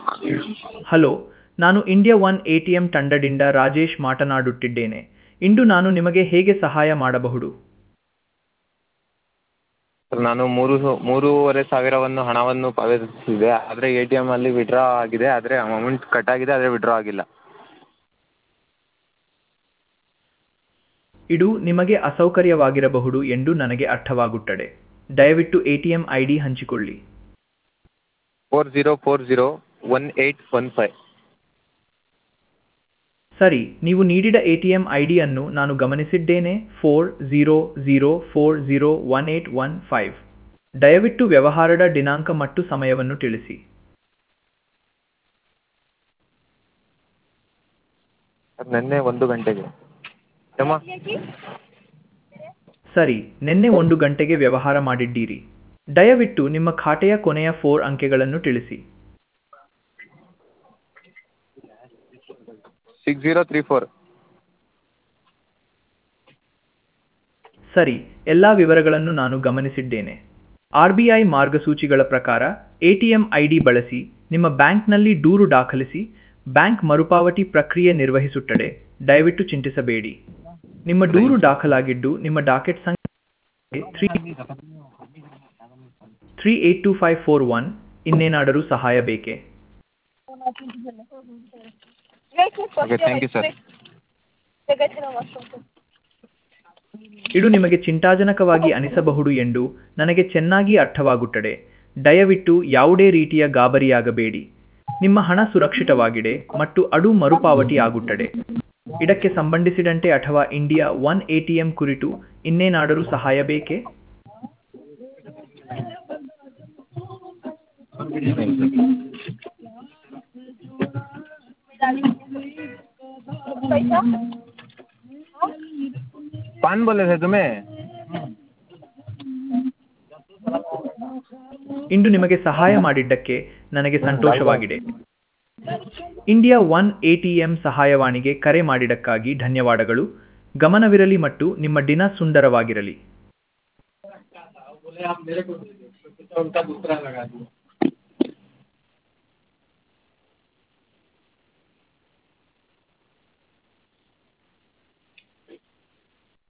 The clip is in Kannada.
ಹಲೋ ನಾನು India one A T M ತಂಡದಿಂದ ರಾಜೇಶ್ ಮಾತನಾಡುತ್ತಿದ್ದೇನೆ ಇಂದು ನಾನು ನಿಮಗೆ ಹೇಗೆ ಸಹಾಯ ಮಾಡಬಹುದು ಸರ್ ನಾನು ಮೂರು ಮೂರುವರೆ ಸಾವಿರವನ್ನು ಹಣವನ್ನು ಪಾವತಿಸಿದೆ ಆದರೆ ಎ ಟಿ ಎಮ್ಮಲ್ಲಿ ವಿಡ್ರಾ ಆಗಿದೆ ಆದರೆ ಅಮೌಂಟ್ ಕಟ್ ಆಗಿದೆ ಆದರೆ ವಿಡ್ರಾ ಆಗಿಲ್ಲ ಇದು ನಿಮಗೆ ಅಸೌಕರ್ಯವಾಗಿರಬಹುದು ಎಂದು ನನಗೆ ಅರ್ಥವಾಗುತ್ತದೆ ದಯವಿಟ್ಟು A T M I D ಹಂಚಿಕೊಳ್ಳಿ four zero four zero one eight one five ಸರಿ ನೀವು ನೀಡಿದ ಎ ಟಿ ಎಂ ಐ ಡಿಯನ್ನು ನಾನು ಗಮನಿಸಿದ್ದೇನೆ four zero zero four zero one eight one five ದಯವಿಟ್ಟು ವ್ಯವಹಾರದ ದಿನಾಂಕ ಮತ್ತು ಸಮಯವನ್ನು ತಿಳಿಸಿ ಅದು ನಿನ್ನೆ ಒಂದು ಗಂಟೆಗೆ ಏಮ್ಮ ಸರಿ ನಿನ್ನೆ ಒಂದು ಗಂಟೆಗೆ ವ್ಯವಹಾರ ಮಾಡಿದ್ದೀರಿ ದಯವಿಟ್ಟು ನಿಮ್ಮ ಖಾತೆಯ ಕೊನೆಯ ಫೋರ್ ಅಂಕೆಗಳನ್ನು ತಿಳಿಸಿ ಸಿಕ್ಸ್ ಝೀರೋ ತ್ರೀ ಫೋರ್ ಸರಿ ಎಲ್ಲ ವಿವರಗಳನ್ನು ನಾನು ಗಮನಿಸಿದ್ದೇನೆ ಆರ್ ಬಿ ಐ ಮಾರ್ಗಸೂಚಿಗಳ ಪ್ರಕಾರ A T M I D ಬಳಸಿ ನಿಮ್ಮ ಬ್ಯಾಂಕ್ನಲ್ಲಿ ದೂರು ದಾಖಲಿಸಿ ಬ್ಯಾಂಕ್ ಮರುಪಾವತಿ ಪ್ರಕ್ರಿಯೆ ನಿರ್ವಹಿಸುತ್ತದೆ ದಯವಿಟ್ಟು ಚಿಂತಿಸಬೇಡಿ ನಿಮ್ಮ ದೂರು ದಾಖಲಾಗಿದ್ದು ನಿಮ್ಮ ಡಾಕೆಟ್ ಸಂಖ್ಯೆ three three eight two five four one ಇನ್ನೇನಾದರೂ ಸಹಾಯ ಬೇಕೇ ಓಕೆ ಥ್ಯಾಂಕ್ ಯು ಸರ್ ಇದು ನಿಮಗೆ ಚಿಂತಾಜನಕವಾಗಿ ಅನಿಸಬಹುದು ಎಂದು ನನಗೆ ಚೆನ್ನಾಗಿ ಅರ್ಥವಾಗುತ್ತದೆ ದಯವಿಟ್ಟು ಯಾವುದೇ ರೀತಿಯ ಗಾಬರಿಯಾಗಬೇಡಿ ನಿಮ್ಮ ಹಣ ಸುರಕ್ಷಿತವಾಗಿದೆ ಮತ್ತು ಅದು ಮರುಪಾವತಿ ಆಗುತ್ತದೆ ಇದಕ್ಕೆ ಸಂಬಂಧಿಸಿದಂತೆ ಅಥವಾ India one A T M ಕುರಿತು ಇನ್ನೇನಾದರೂ ಸಹಾಯ ಬೇಕೇ पान बोले थे तुम्हें ಇಂದು ನಿಮಗೆ ಸಹಾಯ ಮಾಡಿದ್ದಕ್ಕೆ ನನಗೆ ಸಂತೋಷವಾಗಿದೆ India one A T M ಸಹಾಯವಾಣಿಗೆ ಕರೆ ಮಾಡಿದ್ದಕ್ಕಾಗಿ ಧನ್ಯವಾದಗಳು ಗಮನವಿರಲಿ ಮತ್ತು ನಿಮ್ಮ ದಿನ ಸುಂದರವಾಗಿರಲಿ